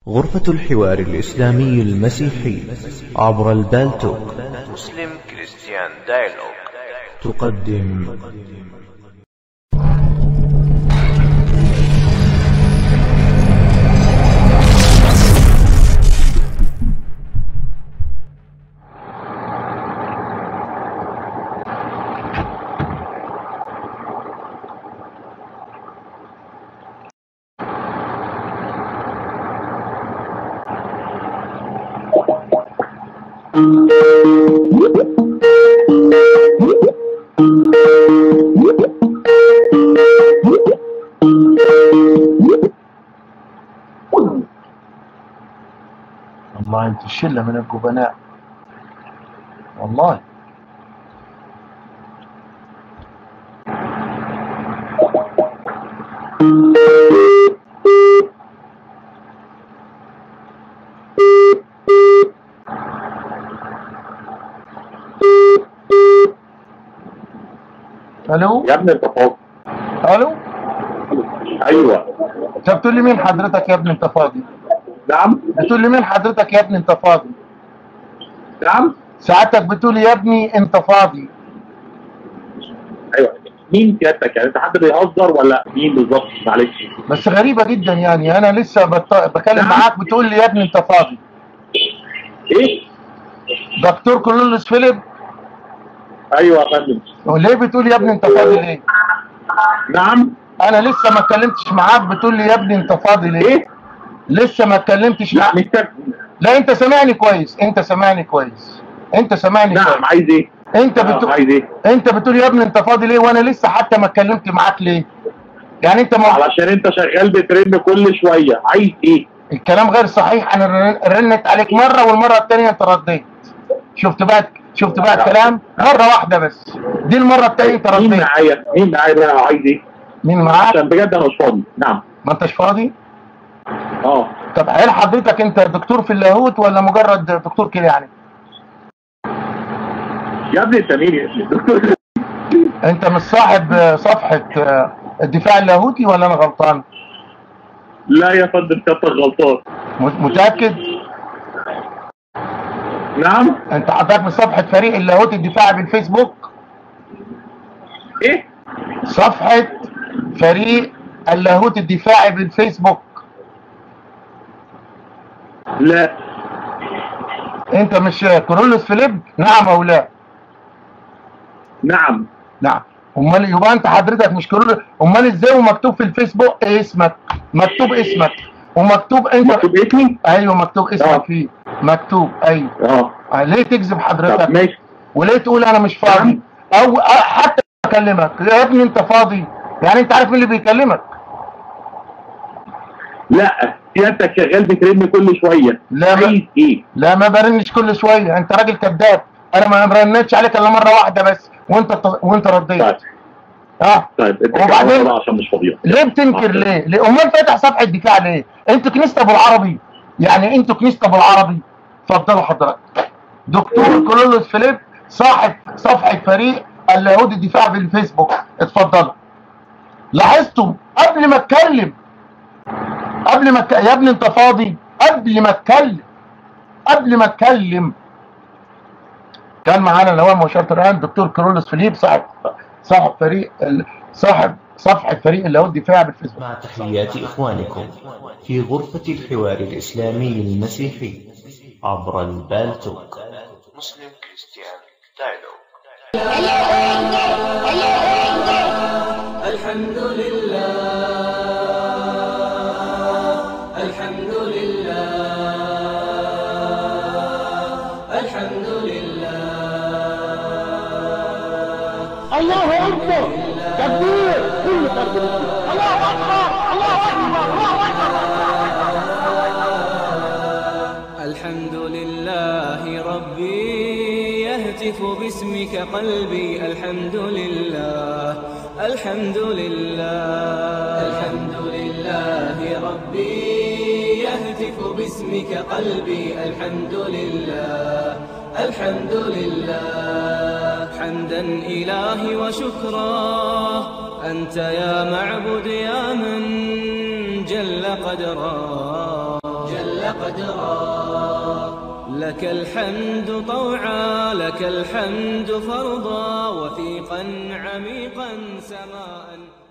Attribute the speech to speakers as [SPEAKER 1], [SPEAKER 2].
[SPEAKER 1] غرفة الحوار الإسلامي المسيحي عبر البالتوك
[SPEAKER 2] مسلم كريستيان دايلوج
[SPEAKER 1] تقدم
[SPEAKER 3] والله انت شله من الجبناء والله الو
[SPEAKER 4] يا ابني انت فاضي
[SPEAKER 3] الو
[SPEAKER 4] ايوه
[SPEAKER 3] انت بتقول لي مين حضرتك يا ابني انت فاضي
[SPEAKER 4] نعم
[SPEAKER 3] بتقول لي مين حضرتك يا ابني انت فاضي
[SPEAKER 4] نعم
[SPEAKER 3] ساعتك بتقول يا ابني انت فاضي
[SPEAKER 4] ايوه مين سيادتك يعني انت حد بيهزر ولا مين بالظبط معلش
[SPEAKER 3] بس غريبة جدا يعني انا لسه بط... بكلم
[SPEAKER 4] نعم.
[SPEAKER 3] معاك بتقول لي يا ابني انت فاضي
[SPEAKER 4] ايه
[SPEAKER 3] دكتور كلولوس فيليب
[SPEAKER 4] ايوه يا فندم
[SPEAKER 3] وليه بتقول يا ابني انت فاضي ليه
[SPEAKER 4] نعم
[SPEAKER 3] انا لسه ما اتكلمتش معاك بتقول لي يا ابني انت فاضي ليه
[SPEAKER 4] ايه
[SPEAKER 3] لسه ما اتكلمتش
[SPEAKER 4] لا
[SPEAKER 3] معاك
[SPEAKER 4] مستر
[SPEAKER 3] لا انت سامعني كويس انت سامعني كويس انت سامعني
[SPEAKER 4] نعم
[SPEAKER 3] كويس
[SPEAKER 4] عايز ايه
[SPEAKER 3] انت
[SPEAKER 4] آه،
[SPEAKER 3] بتقول
[SPEAKER 4] عايز ايه
[SPEAKER 3] انت بتقول يا ابني انت فاضي ليه وانا لسه حتى ما اتكلمت معاك ليه يعني انت ما
[SPEAKER 4] علشان انت شغال بترن كل شويه عايز ايه
[SPEAKER 3] الكلام غير صحيح انا رن- رنت عليك مره والمره الثانيه انت رديت شفت بقى شفت بقى الكلام مره واحده بس دي المره الثانيه انت
[SPEAKER 4] مين
[SPEAKER 3] رديت
[SPEAKER 4] معايا مين معايا بقى عايز ايه
[SPEAKER 3] مين معاك
[SPEAKER 4] عشان بجد انا مش فاضي نعم
[SPEAKER 3] ما انتش فاضي
[SPEAKER 4] اه
[SPEAKER 3] طب هل حضرتك انت دكتور في اللاهوت ولا مجرد دكتور كده يعني
[SPEAKER 4] يا ابني انت مين يا ابني دكتور
[SPEAKER 3] انت مش صاحب صفحه آه، الدفاع اللاهوتي ولا انا غلطان
[SPEAKER 4] لا يا فندم سيادتك غلطان
[SPEAKER 3] م- متاكد
[SPEAKER 4] نعم
[SPEAKER 3] انت حضرتك من صفحه فريق اللاهوتي الدفاعي بالفيسبوك
[SPEAKER 4] ايه
[SPEAKER 3] صفحه فريق اللاهوت الدفاعي بالفيسبوك
[SPEAKER 4] لا
[SPEAKER 3] انت مش كورولوس فيليب نعم او لا
[SPEAKER 4] نعم
[SPEAKER 3] نعم امال يبقى انت حضرتك مش كورولوس امال ازاي ومكتوب في الفيسبوك اسمك مكتوب اسمك ومكتوب انت
[SPEAKER 4] مكتوب اسمي
[SPEAKER 3] ايوه مكتوب
[SPEAKER 4] اه.
[SPEAKER 3] اسمك فيه مكتوب ايوه
[SPEAKER 4] اه
[SPEAKER 3] آه، ليه تكذب
[SPEAKER 4] طب
[SPEAKER 3] حضرتك
[SPEAKER 4] ماشي
[SPEAKER 3] وليه تقول انا مش فاضي
[SPEAKER 4] نعم.
[SPEAKER 3] او آه، حتى اكلمك يا ابني انت فاضي يعني انت عارف مين اللي بيكلمك
[SPEAKER 4] لا سيادتك شغال بترن كل شويه
[SPEAKER 3] لا ما-
[SPEAKER 4] عايز ايه
[SPEAKER 3] لا ما برنش كل شويه انت راجل كذاب انا ما رنتش عليك الا مره واحده بس وانت وانت رديت
[SPEAKER 4] طيب
[SPEAKER 3] اه
[SPEAKER 4] طيب انت
[SPEAKER 3] وبعدين-
[SPEAKER 4] كمان بقى عشان مش فاضيين
[SPEAKER 3] ليه بتنكر
[SPEAKER 4] آه.
[SPEAKER 3] ليه؟ ليه؟ امال فاتح صفحه دفاع ليه؟ انتوا كنيسه ابو العربي يعني انتوا كنيسه ابو العربي اتفضلوا حضرتك دكتور كولولوس فيليب صاحب صفحه فريق اللاهوت الدفاع بالفيسبوك اتفضلوا لاحظتم قبل ما اتكلم قبل ما اتك... يا ابني انت فاضي قبل ما اتكلم قبل ما اتكلم كان معانا اللي هو مباشره الان دكتور كرولوس فيليب صاحب صاحب فريق ال- صاحب صفحه فريق اللاهوت الدفاع بالفيسبوك
[SPEAKER 1] مع تحيات إخوانكم في غرفة الحوار الإسلامي المسيحي عبر البالتوك
[SPEAKER 2] مسلم كريستيان دايلوج
[SPEAKER 5] الحمد لله الحمد لله الحمد لله
[SPEAKER 6] الله اكبر تكبير كل فرد مسلم الله اكبر الله اكبر الله اكبر
[SPEAKER 5] الحمد لله ربي يهتف باسمك قلبي الحمد لله الحمد لله الحمد لله ربي يهتف باسمك قلبي الحمد لله الحمد لله حمدا إلهي وشكرا أنت يا معبد يا من جل قدرا جل جل قدرا لك الحمد طوعا لك الحمد فرضا وثيقا عميقا سماء